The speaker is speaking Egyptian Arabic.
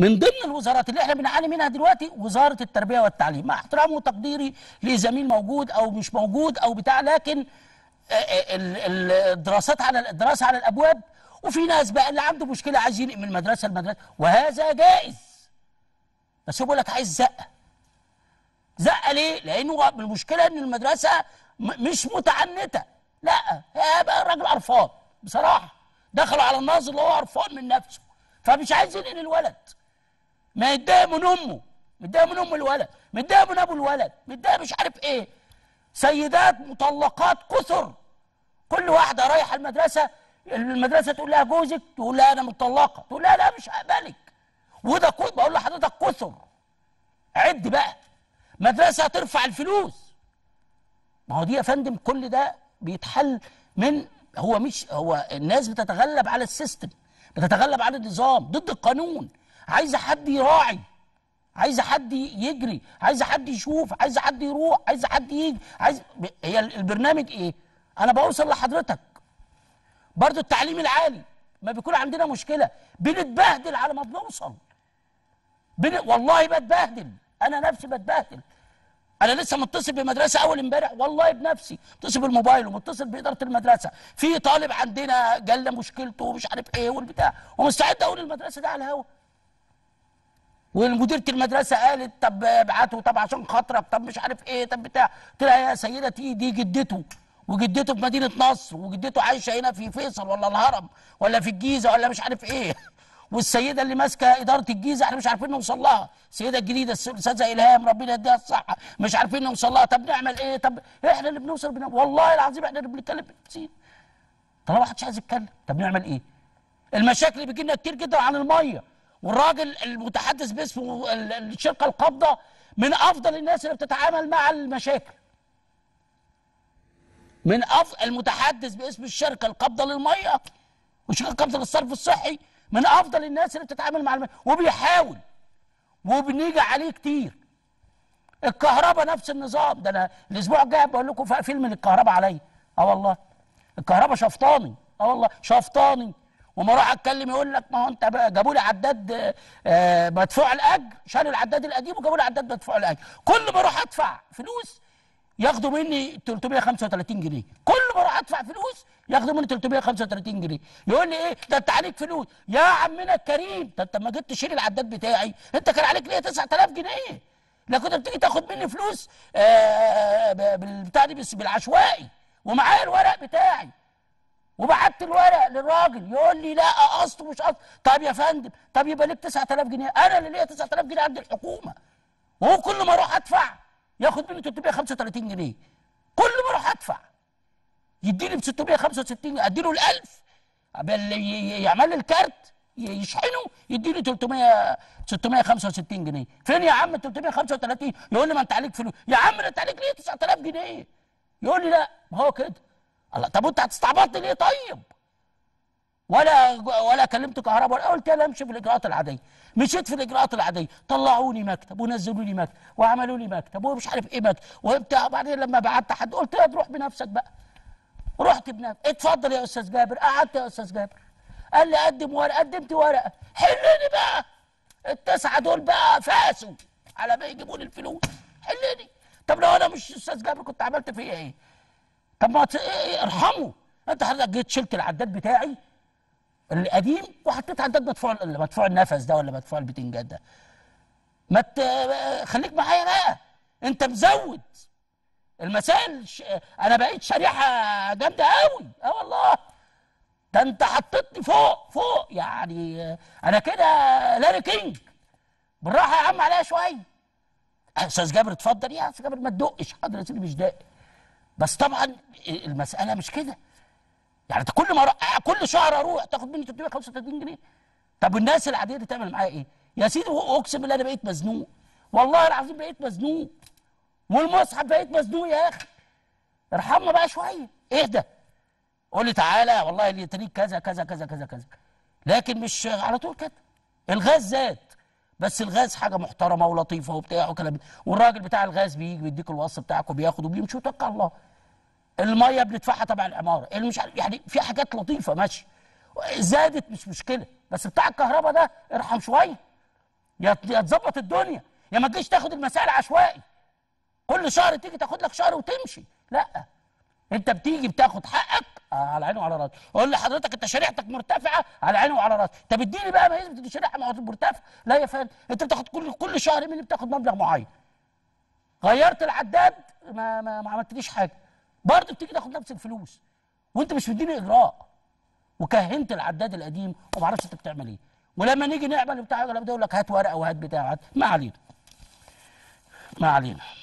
من ضمن الوزارات اللي احنا بنعاني منها دلوقتي وزاره التربيه والتعليم مع احترامي وتقديري لزميل موجود او مش موجود او بتاع لكن آه، آه، ال- ال- الدراسات على الدراسه على الابواب وفي ناس بقى اللي عنده مشكله عايز ينقل من المدرسه لمدرسه وهذا جائز بس هو بيقول لك عايز زقه زقه ليه؟ لانه المشكله ان المدرسه م- مش متعنته لا هي بقى الراجل قرفان بصراحه دخلوا على الناظر اللي هو قرفان من نفسه فمش عايز ينقل الولد ما يتضايق من امه متضايق من ام الولد متضايق من ابو الولد متضايق مش عارف ايه سيدات مطلقات كثر كل واحده رايحه المدرسه المدرسه تقول لها جوزك تقول لها انا مطلقه تقول لها لا مش هقبلك وده كو- بقول لحضرتك كثر عد بقى مدرسه ترفع الفلوس ما هو دي يا فندم كل ده بيتحل من هو مش هو الناس بتتغلب على السيستم بتتغلب على النظام ضد القانون عايزه حد يراعي عايزه حد يجري عايزه حد يشوف عايزه حد يروح عايزه حد يجي عايز ب- هي البرنامج ايه انا بوصل لحضرتك برضو التعليم العالي ما بيكون عندنا مشكله بنتبهدل على ما بنوصل بن... والله بتبهدل انا نفسي بتبهدل انا لسه متصل بمدرسه اول امبارح والله بنفسي متصل بالموبايل ومتصل باداره المدرسه في طالب عندنا جالنا مشكلته ومش عارف ايه والبتاع ومستعد اقول المدرسه ده على الهوا ومديره المدرسه قالت طب ابعته طب عشان خاطرك طب مش عارف ايه طب بتاع قلت لها يا سيدتي دي جدته وجدته في مدينه نصر وجدته عايشه هنا في فيصل ولا الهرم ولا في الجيزه ولا مش عارف ايه والسيده اللي ماسكه اداره الجيزه احنا مش عارفين نوصل لها السيده الجديده الس- الاستاذه الهام ربنا يديها الصحه مش عارفين نوصل لها طب نعمل ايه طب احنا اللي بنوصل بنا والله العظيم احنا اللي بنتكلم بنفسنا طالما محدش عايز يتكلم طب نعمل ايه المشاكل اللي بيجي لنا كتير جدا عن الميه والراجل المتحدث باسم ال- الشركه القابضه من افضل الناس اللي بتتعامل مع المشاكل من أفضل المتحدث باسم الشركه القابضه للميه والشركه القابضه للصرف الصحي من افضل الناس اللي بتتعامل مع الميه وبيحاول وبنيجي عليه كتير الكهرباء نفس النظام ده انا الاسبوع الجاي بقول لكم في فيلم الكهرباء عليا اه والله الكهرباء شفطاني اه والله شفطاني وما اروح اتكلم يقول لك ما هو انت بقى جابوا لي عداد آه، آه، مدفوع الاجر شالوا العداد القديم وجابوا لي عداد مدفوع الاجر كل ما اروح ادفع فلوس ياخدوا مني 335 جنيه كل ما اروح ادفع فلوس ياخدوا مني 335 جنيه يقول لي ايه ده انت عليك فلوس يا عمنا الكريم ده انت لما جيت تشيل العداد بتاعي انت كان عليك ليه 9000 جنيه لا كنت بتيجي تاخد مني فلوس آه ب- بالبتاع دي بس بالعشوائي ومعايا الورق بتاعي وبعت الورق للراجل يقول لي لا قصته مش قصد طب يا فندم طب يبقى ليك 9000 جنيه انا اللي ليا 9000 جنيه عند الحكومه وهو كل ما اروح ادفع ياخد مني 335 جنيه كل ما اروح ادفع يديني ب 665 اديله ال 1000 بل ي- ي- يعمل لي الكارت ي- يشحنه يديني 300 665 جنيه فين يا عم 335 يقول لي ما انت عليك فلوس يا عم ده انت عليك ليه 9000 جنيه يقول لي لا ما هو كده الله طب وانت هتستعبطني ليه طيب ولا ولا كلمت كهرباء ولا قلت لا امشي في الاجراءات العاديه مشيت في الاجراءات العاديه طلعوني مكتب ونزلوا لي مكتب وعملوا لي مكتب ومش عارف ايه مكتب وبتاع بعدين لما بعت حد قلت له تروح بنفسك بقى رحت بنفسي اتفضل يا استاذ جابر قعدت يا استاذ جابر قال لي قدم ورقه قدمت ورقه حلني بقى التسعه دول بقى فاسوا على ما يجيبوا لي الفلوس حلني طب لو انا مش استاذ جابر كنت عملت فيا ايه طب ما ت- إيه ارحمه انت حضرتك جيت شلت العداد بتاعي القديم وحطيت عداد مدفوع مدفوع النفس ده ولا مدفوع البتنجان ده ما ت... خليك معايا بقى انت مزود المسائل ش... انا بقيت شريحه جامده قوي اه والله ده انت حطيتني فوق فوق يعني انا كده لاري كينج بالراحه يا عم عليا شويه استاذ جابر اتفضل يا استاذ جابر ما تدقش حاضر يا سيدي مش داق بس طبعا المساله مش كده يعني انت كل ما أروح- كل شهر اروح تاخد مني 335 جنيه طب والناس العاديه دي تعمل معايا ايه؟ يا سيدي اقسم بالله انا بقيت مزنوق والله العظيم بقيت مزنوق والمصحف بقيت مزنوق يا اخي ارحمنا بقى شويه اهدى قول لي تعالى والله اللي تريك كذا كذا كذا كذا كذا لكن مش على طول كده الغاز زاد بس الغاز حاجه محترمه ولطيفه وبتاع وكلام والراجل بتاع الغاز بيجي بيديك الوصف بتاعك وبياخد وبيمشي وتوكل على الله الميه بندفعها تبع العماره اللي مش عارف يعني في حاجات لطيفه ماشي زادت مش مشكله بس بتاع الكهرباء ده ارحم شويه يا يا تظبط الدنيا يا ما تجيش تاخد المسائل عشوائي كل شهر تيجي تاخد لك شهر وتمشي لا انت بتيجي بتاخد حقك آه، على عيني وعلى راسي اقول لحضرتك انت شريحتك مرتفعه على عيني وعلى راسي طب اديني بقى ما يثبت ان الشريحه مرتفعه لا يا فندم انت بتاخد كل كل شهر مني بتاخد مبلغ معين غيرت العداد ما ما, ما عملتليش حاجه برضه بتيجي تاخد نفس الفلوس وانت مش مديني اجراء وكهنت العداد القديم وما اعرفش انت بتعمل ايه ولما نيجي نعمل بتاع يقول لك هات ورقه وهات بتاع هات ما علينا ما علينا